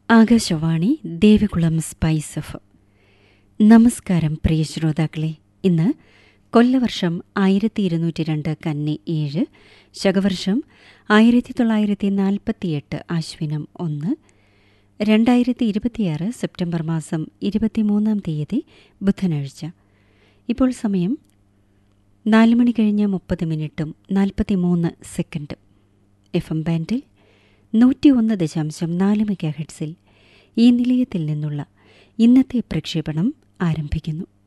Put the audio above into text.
Akashvani Devikulam spice F നമസ്കാരം പ്രിയ ശ്രോതാക്കളെ ഇന്ന് കൊല്ലവർഷം ആയിരത്തി ഇരുന്നൂറ്റി രണ്ട് കന്നി ഏഴ് ശകവർഷം ആയിരത്തി തൊള്ളായിരത്തി നാൽപ്പത്തിയെട്ട് ആശ്വിനം ഒന്ന് രണ്ടായിരത്തി ഇരുപത്തിയാറ് സെപ്റ്റംബർ മാസം ഇരുപത്തിമൂന്നാം തീയതി ബുധനാഴ്ച ഇപ്പോൾ സമയം നാല് മണി കഴിഞ്ഞ് മുപ്പത് മിനിറ്റും നാൽപ്പത്തിമൂന്ന് സെക്കൻഡും എഫ് എം ബാൻഡിൽ നൂറ്റി ഒന്ന് ദശാംശം നാല് മെഗാ ഹെഡ്സിൽ ഈ നിലയത്തിൽ നിന്നുള്ള ഇന്നത്തെ പ്രക്ഷേപണം ആരംഭിക്കുന്നു